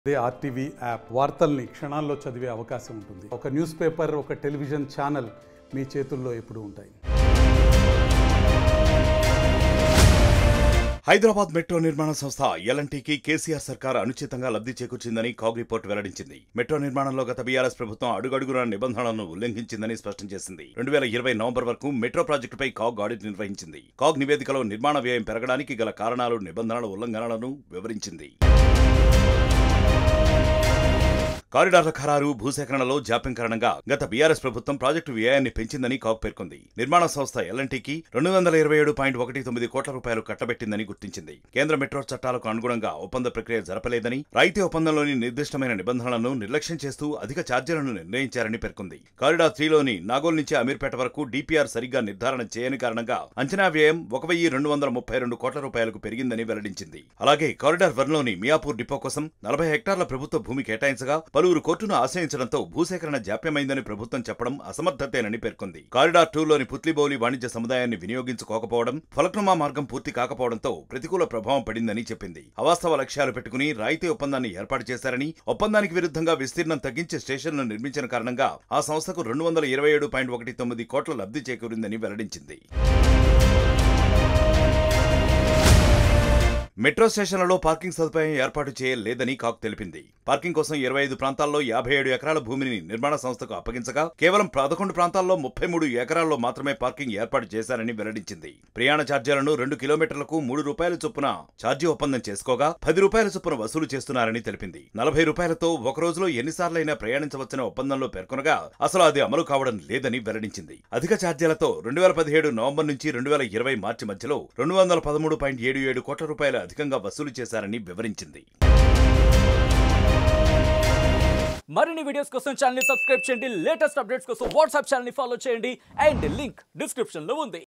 అదే RTV app వార్తల్ని క్షణాల్లో చదివే అవకాశం ఉంటుంది ఒక న్యూస్ పేపర్ ఒక టెలివిజన్ ఛానల్ మీ చేతుల్లో ఎప్పుడూ ఉంటాయి హైదరాబాద్ మెట్రో నిర్మాణ సంస్థ ఎల్ఎన్టీకి కేసీఆర్ సర్కార్ అనుచితంగా లబ్ధి చేకూర్చిందని కాగ్ రిపోర్ట్ వెల్లడించింది మెట్రో నిర్మాణంలో గత బీఆర్ఎస్ ప్రభుత్వం అడుగడుగున నిబంధనలను ఉల్లంఘించిందని స్పష్టం చేసింది రెండు వేల ఇరవై నవంబర్ వరకు మెట్రో ప్రాజెక్టుపై కాగ్ ఆడిట్ నిర్వహించింది కాగ్ నివేదికలో నిర్మాణ వ్యయం పెరగడానికి గల కారణాలు నిబంధనల ఉల్లంఘనలను వివరించింది కారిడార్ల ఖరారు భూసేకరణలో జాప్యం కారణంగా గత బీఆర్ఎస్ ప్రభుత్వం ప్రాజెక్టు వ్యయాన్ని పెంచిందని కాగ్ పేర్కొంది నిర్మాణ సంస్థ ఎల్ఎన్టీకి రెండు వందల ఇరవై ఏడు పాయింట్ ఒకటి తొమ్మిది కోట్ల రూపాయలు కట్టబెట్టిందని గుర్తించింది కేంద్ర మెట్రో చట్టాలకు అనుగుణంగా ఒప్పంద ప్రక్రియ జరపలేదని రైతు ఒప్పందంలోని నిర్దిష్టమైన నిబంధనలను నిర్లక్ష్యం చేస్తూ అధిక ఛార్జీలను నిర్ణయించారని పేర్కొంది కారిడార్ త్రీలోని నాగోల్ నుంచి అమీర్పేట వరకు డీపీఆర్ సరిగ్గా నిర్ధారణ చేయని కారణంగా అంచనా వ్యయం ఒక వెయ్యి రెండు వందల ముప్పై రెండు కోట్ల రూపాయలకు పెరిగిందని వెల్లడించింది అలాగే కారిడార్ వన్ లోని మియాపూర్ డిపో కోసం నలభై హెక్టార్ల ప్రభుత్వ భూమి కేటాయించగా పలువురు కోర్టును ఆశ్రయించడంతో భూసేకరణ జాప్యమైందని ప్రభుత్వం చెప్పడం అసమర్థతేనని పేర్కొంది కారిడార్ టూలోని పుత్లిబౌలి వాణిజ్య సముదాయాన్ని వినియోగించుకోకపోవడం ఫలక్నుమా మార్గం పూర్తి కాకపోవడంతో ప్రతికూల ప్రభావం పడిందని చెప్పింది అవాస్తవ లక్ష్యాలు పెట్టుకుని రాయితీ ఒప్పందాన్ని ఏర్పాటు చేశారని ఒప్పందానికి విరుద్ధంగా విస్తీర్ణం తగ్గించి స్టేషన్లను నిర్మించిన కారణంగా ఆ సంస్థకు రెండు వందల ఇరవై ఏడు పాయింట్ ఒకటి తొమ్మిది కోట్ల లబ్ధి చేకూరిందని వెల్లడించింది మెట్రో స్టేషన్లలో పార్కింగ్ సదుపాయం ఏర్పాటు చేయలేదని కాక్ తెలిపింది పార్కింగ్ కోసం ఇరవై ఐదు ప్రాంతాల్లో యాభై ఏడు ఎకరాల భూమిని నిర్మాణ సంస్థకు అప్పగించగా కేవలం పదకొండు ప్రాంతాల్లో ముప్పై మూడు ఎకరాల్లో మాత్రమే పార్కింగ్ ఏర్పాటు చేశారని వెల్లడించింది ప్రయాణ ఛార్జీలను రెండు కిలోమీటర్లకు మూడు రూపాయల చొప్పున ఛార్జీ ఒప్పందం చేసుకోగా పది రూపాయల చొప్పున వసూలు చేస్తున్నారని తెలిపింది నలభై రూపాయలతో ఒక రోజులో ఎన్నిసార్లైనా ప్రయాణించవచ్చని ఒప్పందంలో పేర్కొనగా అసలు అది అమలు కావడం లేదని వెల్లడించింది అధిక ఛార్జీలతో రెండు వేల పదిహేడు నవంబర్ నుంచి రెండు వేల ఇరవై మార్చి మధ్యలో రెండు వందల పదమూడు పాయింట్ ఏడు ఏడు కోట్ల రూపాయలు అధికంగా వసూలు చేశారని వివరించింది మరిన్ని వీడియోస్ కోసం ఛానల్ సబ్స్క్రైబ్ చేయండి లేటెస్ట్ అప్డేట్స్ కోసం వాట్సాప్ ఛానల్ ఫాలో చేయండి అండ్ లింక్ డిస్క్రిప్షన్ లో ఉంది